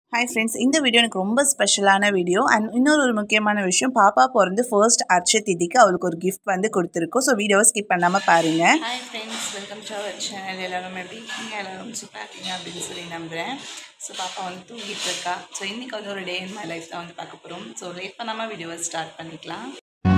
hi friends இந்த video எனக்கு ரொம்ப ஸ்பெஷலான வீடியோ அண்ட் இன்னொரு ஒரு முக்கியமான விஷயம் பாப்பா பிறந்து ஃபர்ஸ்ட் அர்ச்ச திதிக்கு அவளுக்கு ஒரு கிஃப்ட் வந்து கொடுத்துருக்கோம் ஸோ வீடியோவை ஸ்கிப் பண்ணாமல் பாருங்கள் hi friends welcome to our channel எல்லாரும் எப்படி இருக்கீங்க எல்லாரும் சூப்பராக இருக்கீங்க அப்படின்னு சொல்லி நம்புகிறேன் ஸோ பாப்பா வந்து தூங்கிட்டு இருக்கா ஸோ இன்றைக்கி வந்து ஒரு டே இன் மை லைஃப் தான் வந்து பார்க்க போகிறோம் ஸோ லேட் பண்ணாமல் வீடியோவை ஸ்டார்ட் பண்ணிக்கலாம்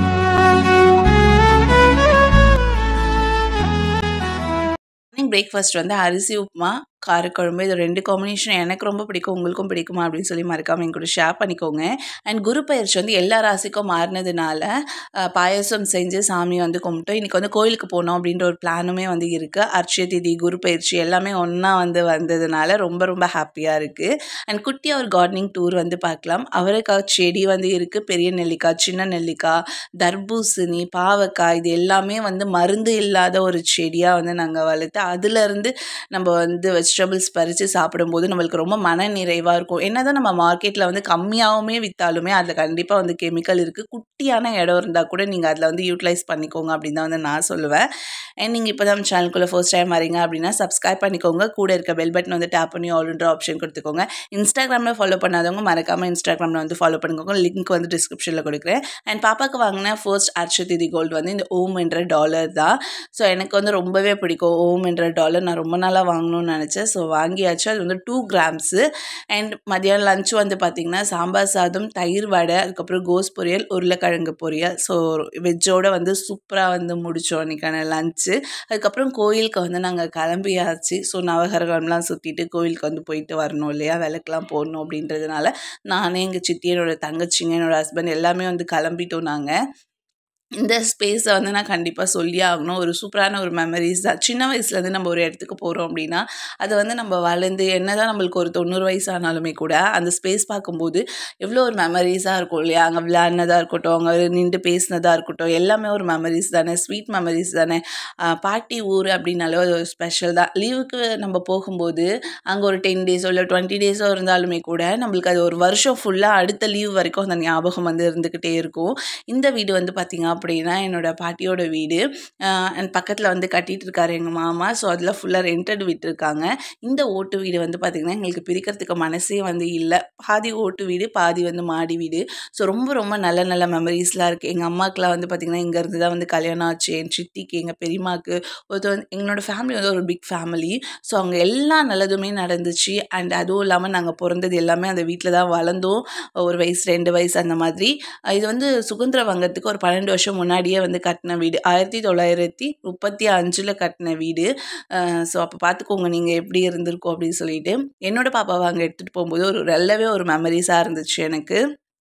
மார்னிங் பிரேக்ஃபாஸ்ட் வந்து அரிசி உப்புமா காரக்குழம்பு இது ரெண்டு காம்பினேஷன் எனக்கு ரொம்ப பிடிக்கும் உங்களுக்கும் பிடிக்குமா அப்படின்னு சொல்லி மறக்காமல் என் கூட ஷேர் பண்ணிக்கோங்க அண்ட் குரு பயிற்சி வந்து எல்லா ராசிக்கும் மாறினதுனால அஹ், பாயாசம் செஞ்சு சாமியை வந்து கும்பிட்டோம் இன்றைக்கி வந்து கோயிலுக்கு போகணும் அப்படின்ற ஒரு பிளானுமே வந்து இருக்குது அர்ச்சய திதி குரு பயிற்சி எல்லாமே ஒன்றா வந்து வந்ததுனால ரொம்ப ரொம்ப ஹாப்பியாக இருக்குது அண்ட் குட்டியாக ஒரு கார்டனிங் டூர் வந்து பார்க்கலாம் அவரைக்காய் செடி வந்து இருக்குது பெரிய நெல்லிக்காய் சின்ன நெல்லிக்காய் தர்பூசணி பாவக்காய் இது எல்லாமே வந்து மருந்து இல்லாத ஒரு செடியாக வந்து நாங்கள் வளர்த்து அதுலேருந்து நம்ம வந்து வெஜிடபிள்ஸ் பறித்து சாப்பிடும்போது நம்மளுக்கு ரொம்ப மன நிறைவாக இருக்கும் என்னதான் நம்ம மார்க்கெட்டில் வந்து கம்மியாகவுமே விற்றாலுமே அதில் கண்டிப்பாக வந்து கெமிக்கல் இருக்குது குட்டியான இடம் இருந்தால் கூட நீங்கள் அதில் வந்து யூட்டிலைஸ் பண்ணிக்கோங்க அப்படின்னு தான் வந்து நான் சொல்லுவேன் அண்ட் நீங்கள் இப்போ தான் சேனலுக்குள்ளே ஃபர்ஸ்ட் டைம் வரீங்க அப்படின்னா சப்ஸ்கிரைப் பண்ணிக்கோங்க கூட இருக்க பெல் பட்டன் வந்து டேப் பண்ணி ஆல்ன்ற ஆப்ஷன் கொடுத்துக்கோங்க இன்ஸ்டாகிராமில் ஃபாலோ பண்ணாதவங்க மறக்காமல் இன்ஸ்டாகிராமில் வந்து ஃபாலோ பண்ணிக்கோங்க லிங்க் வந்து டிஸ்கிரிப்ஷனில் கொடுக்குறேன் அண்ட் பாப்பாவுக்கு வாங்கின ஃபர்ஸ்ட் அர்ஷதிதி கோல்டு வந்து இந்த ஓம் என்ற டாலர் தான் ஸோ எனக்கு வந்து ரொம்பவே பிடிக்கும் ஓம் என்ற டாலர் நான் ரொம்ப நாளாக வாங்கணும்னு நினச்சேன் ஸோ வாங்கியாச்சு அது வந்து டூ கிராம்ஸு அண்ட் மதியானம் லஞ்ச் வந்து பார்த்திங்கன்னா சாம்பார் சாதம் தயிர் வடை அதுக்கப்புறம் கோஸ் பொரியல் உருளைக்கிழங்கு பொரியல் ஸோ வெஜ்ஜோட வந்து சூப்பராக வந்து முடித்தோம் அன்றைக்கான லஞ்சு அதுக்கப்புறம் கோயிலுக்கு வந்து நாங்கள் கிளம்பியாச்சு ஸோ நவகரகம்லாம் சுற்றிட்டு கோயிலுக்கு வந்து போயிட்டு வரணும் இல்லையா விளக்குலாம் போடணும் அப்படின்றதுனால நானே எங்கள் சித்தி என்னோட தங்கச்சிங்க என்னோட ஹஸ்பண்ட் எல்லாமே வந்து கிளம்பிட்டோம் நாங்கள் இந்த ஸ்பேஸை வந்து நான் கண்டிப்பாக சொல்லியே ஆகணும் ஒரு சூப்பரான ஒரு மெமரிஸ் தான் சின்ன வயசுலேருந்து நம்ம ஒரு இடத்துக்கு போகிறோம் அப்படின்னா அதை வந்து நம்ம வளர்ந்து என்ன தான் நம்மளுக்கு ஒரு தொண்ணூறு வயசு ஆனாலுமே கூட அந்த ஸ்பேஸ் பார்க்கும்போது எவ்வளோ ஒரு மெமரிஸாக இருக்கும் இல்லையா அங்கே விளையாடினதாக இருக்கட்டும் அங்கே நின்று பேசினதாக இருக்கட்டும் எல்லாமே ஒரு மெமரிஸ் தானே ஸ்வீட் மெமரிஸ் தானே ஆஹ் பாட்டி ஊர் அப்படின்னாலே அது ஒரு ஸ்பெஷல் தான் லீவுக்கு நம்ம போகும்போது அங்கே ஒரு டென் டேஸோ இல்லை டுவெண்ட்டி டேஸோ இருந்தாலுமே கூட நம்மளுக்கு அது ஒரு வருஷம் ஃபுல்லாக அடுத்த லீவ் வரைக்கும் அந்த ஞாபகம் வந்து இருந்துக்கிட்டே இருக்கும் இந்த வீடு வந்து பார்த்திங்க அப்படின்னா என்னோட பாட்டியோட வீடு அண்ட் பக்கத்தில் வந்து கட்டிட்டு இருக்காரு எங்கள் மாமா ஸோ அதில் ஃபுல்லாக ரெண்டட் விட்டுருக்காங்க இந்த ஓட்டு வீடு வந்து பார்த்திங்கன்னா எங்களுக்கு பிரிக்கிறதுக்கு மனசே வந்து இல்லை பாதி ஓட்டு வீடு பாதி வந்து மாடி வீடு ஸோ ரொம்ப ரொம்ப நல்ல நல்ல மெமரிஸ்லாம் இருக்குது எங்கள் அம்மாக்கெலாம் வந்து பார்த்திங்கன்னா இங்கேருந்து தான் வந்து கல்யாணம் ஆச்சு என் சித்திக்கு எங்கள் பெரியம்மாக்கு ஒருத்தர் வந்து எங்களோட ஃபேமிலி வந்து ஒரு பிக் ஃபேமிலி ஸோ அங்கே எல்லா நல்லதுமே நடந்துச்சு அண்ட் அதுவும் இல்லாமல் நாங்கள் பிறந்தது எல்லாமே அந்த வீட்டில் தான் வளர்ந்தோம் ஒரு வயசு ரெண்டு வயசு அந்த மாதிரி அஹ் இது வந்து சுதந்திர வங்கத்துக்கு ஒரு பன்னெண்டு வருஷம் முன்னாடியே வந்து கட்டின வீடு ஆயிரத்தி தொள்ளாயிரத்தி முப்பத்தி அஞ்சில் கட்டின வீடு ஸோ அப்போ பார்த்துக்கோங்க நீங்கள் எப்படி இருந்திருக்கோம் அப்படின்னு சொல்லிட்டு என்னோட பாப்பாவை அங்கே எடுத்துகிட்டு போகும்போது ஒரு நல்லவே ஒரு மெமரிஸாக இருந்துச்சு எனக்கு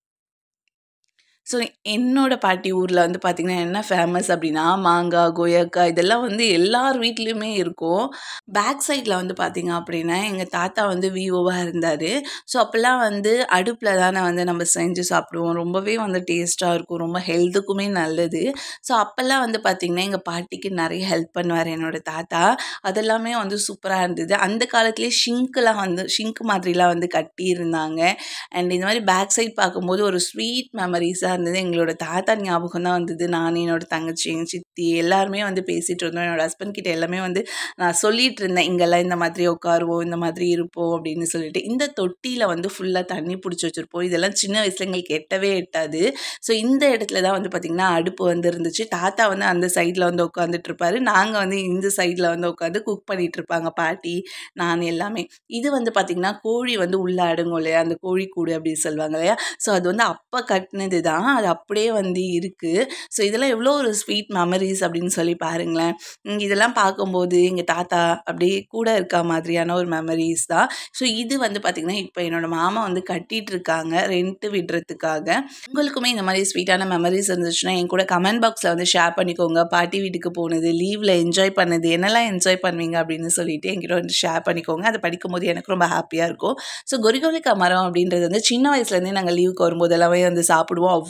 ஸோ என்னோட பாட்டி ஊரில் வந்து பார்த்திங்கன்னா என்ன ஃபேமஸ் அப்படின்னா மாங்காய் கொய்யாக்காய் இதெல்லாம் வந்து எல்லார் வீட்லேயுமே இருக்கும் பேக் சைடில் வந்து பார்த்திங்க அப்படின்னா எங்கள் தாத்தா வந்து விவோவாக இருந்தார் ஸோ அப்போல்லாம் வந்து அடுப்பில் தானே வந்து நம்ம செஞ்சு சாப்பிடுவோம் ரொம்பவே வந்து டேஸ்ட்டாக இருக்கும் ரொம்ப ஹெல்த்துக்குமே நல்லது ஸோ அப்போல்லாம் வந்து பார்த்திங்கன்னா எங்கள் பாட்டிக்கு நிறைய ஹெல்ப் பண்ணுவார் என்னோட தாத்தா அதெல்லாமே வந்து சூப்பராக இருந்தது அந்த காலத்துலேயே ஷிங்க்லாம் வந்து ஷிங்க் மாதிரிலாம் வந்து கட்டியிருந்தாங்க அண்ட் இந்த மாதிரி பேக் சைட் பார்க்கும்போது ஒரு ஸ்வீட் மெமரிஸாக இருந்தது எங்களோட தாத்தா ஞாபகம் தான் வந்தது நான் என்னோட தங்கச்சி எங்கள் சித்தி எல்லாருமே வந்து பேசிகிட்டு இருந்தோம் என்னோட ஹஸ்பண்ட் கிட்ட எல்லாமே வந்து நான் சொல்லிட்டு இருந்தேன் இங்கெல்லாம் இந்த மாதிரி உட்காருவோம் இந்த மாதிரி இருப்போம் அப்படின்னு சொல்லிட்டு இந்த தொட்டியில் வந்து ஃபுல்லாக தண்ணி பிடிச்சி வச்சுருப்போம் இதெல்லாம் சின்ன வயசில் எங்களுக்கு எட்டவே எட்டாது ஸோ இந்த இடத்துல தான் வந்து பார்த்திங்கன்னா அடுப்பு வந்து இருந்துச்சு தாத்தா வந்து அந்த சைடில் வந்து உட்காந்துட்டு இருப்பாரு நாங்கள் வந்து இந்த சைடில் வந்து உட்காந்து குக் பண்ணிட்டு இருப்பாங்க பாட்டி நான் எல்லாமே இது வந்து பார்த்திங்கன்னா கோழி வந்து உள்ளே அடங்கும் இல்லையா அந்த கோழி கூடு அப்படின்னு சொல்லுவாங்க இல்லையா ஸோ அது வந்து அப்போ கட்டினது தான் அது அப்படியே வந்து இருக்குது ஸோ இதெல்லாம் எவ்வளோ ஒரு ஸ்வீட் மெமரிஸ் அப்படின்னு சொல்லி பாருங்களேன் இங்க இதெல்லாம் பார்க்கும்போது எங்கள் தாத்தா அப்படியே கூட இருக்க மாதிரியான ஒரு மெமரிஸ் தான் ஸோ இது வந்து பார்த்திங்கன்னா இப்போ என்னோட மாமா வந்து கட்டிட்டு இருக்காங்க ரெண்ட்டு விடுறதுக்காக உங்களுக்குமே இந்த மாதிரி ஸ்வீட்டான மெமரிஸ் இருந்துச்சுன்னா என் கூட கமெண்ட் பாக்ஸில் வந்து ஷேர் பண்ணிக்கோங்க பாட்டி வீட்டுக்கு போனது லீவில் என்ஜாய் பண்ணது என்னெல்லாம் என்ஜாய் பண்ணுவீங்க அப்படின்னு சொல்லிட்டு என்கிட்ட வந்து ஷேர் பண்ணிக்கோங்க அதை படிக்கும்போது எனக்கு ரொம்ப ஹாப்பியாக இருக்கும் ஸோ கொரிகோலிக்கா மரம் அப்படின்றது வந்து சின்ன வயசுலேருந்தே நாங்கள் லீவுக்கு வரும்போது எல்லாமே வந்து சாப்பிடுவோம்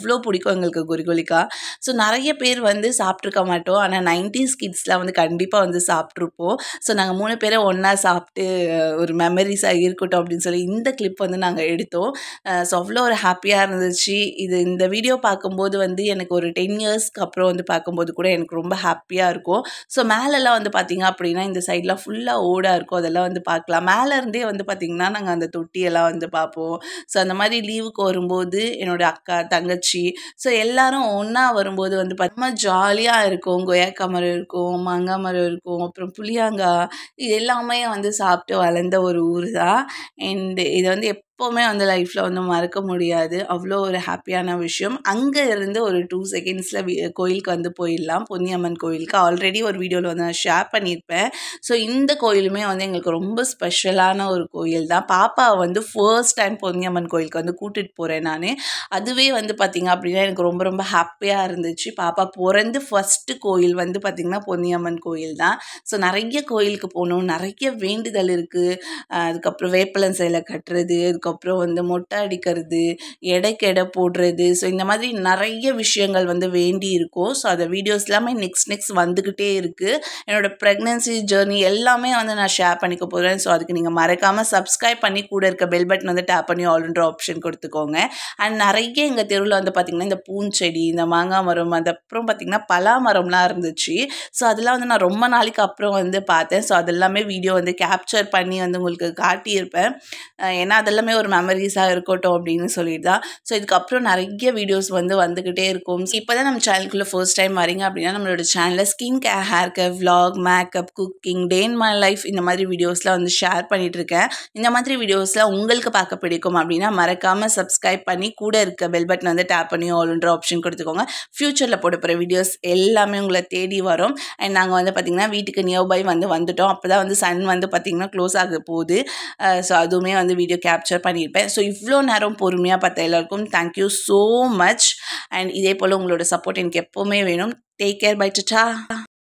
அவ்வளோ பிடிக்கும் எங்களுக்கு குரிகுலிக்கா ஸோ நிறைய பேர் வந்து சாப்பிட்ருக்க மாட்டோம் ஆனால் நைன்டிஸ் கிட்ஸ்லாம் வந்து கண்டிப்பாக வந்து சாப்பிட்ருப்போம் ஸோ நாங்கள் மூணு பேரை ஒன்றா சாப்பிட்டு ஒரு மெமரிஸாக இருக்கட்டும் அப்படின்னு சொல்லி இந்த கிளிப் வந்து நாங்கள் எடுத்தோம் ஸோ அவ்வளோ ஒரு ஹாப்பியாக இருந்துச்சு இது இந்த வீடியோ பார்க்கும்போது வந்து எனக்கு ஒரு டென் இயர்ஸ்க்கு அப்புறம் வந்து பார்க்கும்போது கூட எனக்கு ரொம்ப ஹாப்பியாக இருக்கும் ஸோ மேலெல்லாம் வந்து பார்த்திங்க அப்படின்னா இந்த சைட்லாம் ஃபுல்லாக ஓடாக இருக்கும் அதெல்லாம் வந்து பார்க்கலாம் மேலே இருந்தே வந்து பார்த்திங்கன்னா நாங்கள் அந்த தொட்டியெல்லாம் வந்து பார்ப்போம் ஸோ அந்த மாதிரி லீவுக்கு வரும்போது என்னோட அக்கா தங்கச்சி ஸோ எல்லாரும் ஒன்றா வரும்போது வந்து பார்த்தோம்னா ஜாலியாக இருக்கும் கொய்யாக்கா மரம் இருக்கும் மாங்காய் மரம் இருக்கும் அப்புறம் புளியாங்காய் இது எல்லாமே வந்து சாப்பிட்டு வளர்ந்த ஒரு ஊர் தான் அண்ட் இது வந்து எப்போவுமே வந்து லைஃப்பில் வந்து மறக்க முடியாது அவ்வளோ ஒரு ஹாப்பியான விஷயம் அங்கே இருந்து ஒரு டூ செகண்ட்ஸில் கோயிலுக்கு வந்து போயிடலாம் பொன்னியம்மன் கோயிலுக்கு ஆல்ரெடி ஒரு வீடியோவில் வந்து நான் ஷேர் பண்ணியிருப்பேன் ஸோ இந்த கோயிலுமே வந்து எங்களுக்கு ரொம்ப ஸ்பெஷலான ஒரு கோயில் தான் பாப்பாவை வந்து ஃபர்ஸ்ட் டைம் பொன்னியம்மன் கோயிலுக்கு வந்து கூட்டிகிட்டு போகிறேன் நான் அதுவே வந்து பார்த்திங்க அப்படின்னா எனக்கு ரொம்ப ரொம்ப ஹாப்பியாக இருந்துச்சு பாப்பா பிறந்து ஃபஸ்ட்டு கோயில் வந்து பார்த்திங்கன்னா பொன்னியம்மன் கோயில் தான் ஸோ நிறைய கோயிலுக்கு போகணும் நிறைய வேண்டுதல் இருக்குது அதுக்கப்புறம் வேப்பலன் சேலை கட்டுறது அதுக்கப்புறம் வந்து மொட்டை அடிக்கிறது எடைக்கு எடை போடுறது ஸோ இந்த மாதிரி நிறைய விஷயங்கள் வந்து வேண்டி இருக்கும் ஸோ அந்த வீடியோஸ் எல்லாமே நெக்ஸ்ட் நெக்ஸ்ட் வந்துக்கிட்டே இருக்குது என்னோடய ப்ரெக்னென்சி ஜேர்னி எல்லாமே வந்து நான் ஷேர் பண்ணிக்க போகிறேன் ஸோ அதுக்கு நீங்கள் மறக்காமல் சப்ஸ்கிரைப் பண்ணி கூட இருக்க பெல் பட்டன் வந்து டேப் பண்ணி ஆல்ன்ற ஆப்ஷன் கொடுத்துக்கோங்க அண்ட் நிறைய எங்கள் தெருவில் வந்து பார்த்திங்கன்னா இந்த பூஞ்செடி இந்த மாங்காய் மரம் அது அப்புறம் பார்த்திங்கன்னா பலா மரம்லாம் இருந்துச்சு ஸோ அதெல்லாம் வந்து நான் ரொம்ப நாளைக்கு அப்புறம் வந்து பார்த்தேன் ஸோ அதெல்லாமே வீடியோ வந்து கேப்சர் பண்ணி வந்து உங்களுக்கு காட்டியிருப்பேன் ஏன்னா அதெல்லாமே ஒரு மெமரிஸாக இருக்கட்டும் அப்படின்னு சொல்லிட்டு தான் ஸோ இதுக்கப்புறம் நிறைய வீடியோஸ் வந்து வந்துக்கிட்டே இருக்கும் இப்போ தான் நம்ம சேனலுக்குள்ளே ஃபர்ஸ்ட் டைம் வரீங்க அப்படின்னா நம்மளோட சேனலில் skin care hair care vlog makeup cooking day in my life இந்த மாதிரி வீடியோஸ்லாம் வந்து ஷேர் பண்ணிகிட்டு இருக்கேன் இந்த மாதிரி வீடியோஸ்லாம் உங்களுக்கு பார்க்க பிடிக்கும் அப்படின்னா மறக்காமல் சப்ஸ்கிரைப் பண்ணி கூட இருக்க பெல் பட்டன் வந்து டேப் பண்ணி ஆல்ன்ற ஆப்ஷன் கொடுத்துக்கோங்க ஃப்யூச்சரில் போட போகிற வீடியோஸ் எல்லாமே உங்களை தேடி வரும் அண்ட் நாங்கள் வந்து பார்த்திங்கன்னா வீட்டுக்கு நியர்பை வந்து வந்துட்டோம் அப்போ தான் வந்து சன் வந்து பார்த்திங்கன்னா க்ளோஸ் ஆக போகுது ஸோ அதுவுமே வந்து வீடியோ கேப்சர் பண்ணியிருப்பேன் ஸோ இவ்வளோ நேரம் பொறுமையாக பார்த்த எல்லாருக்கும் தேங்க்யூ ஸோ மச் அண்ட் இதே போல் உங்களோட சப்போர்ட் எனக்கு எப்போவுமே வேணும் டேக் கேர் பை டா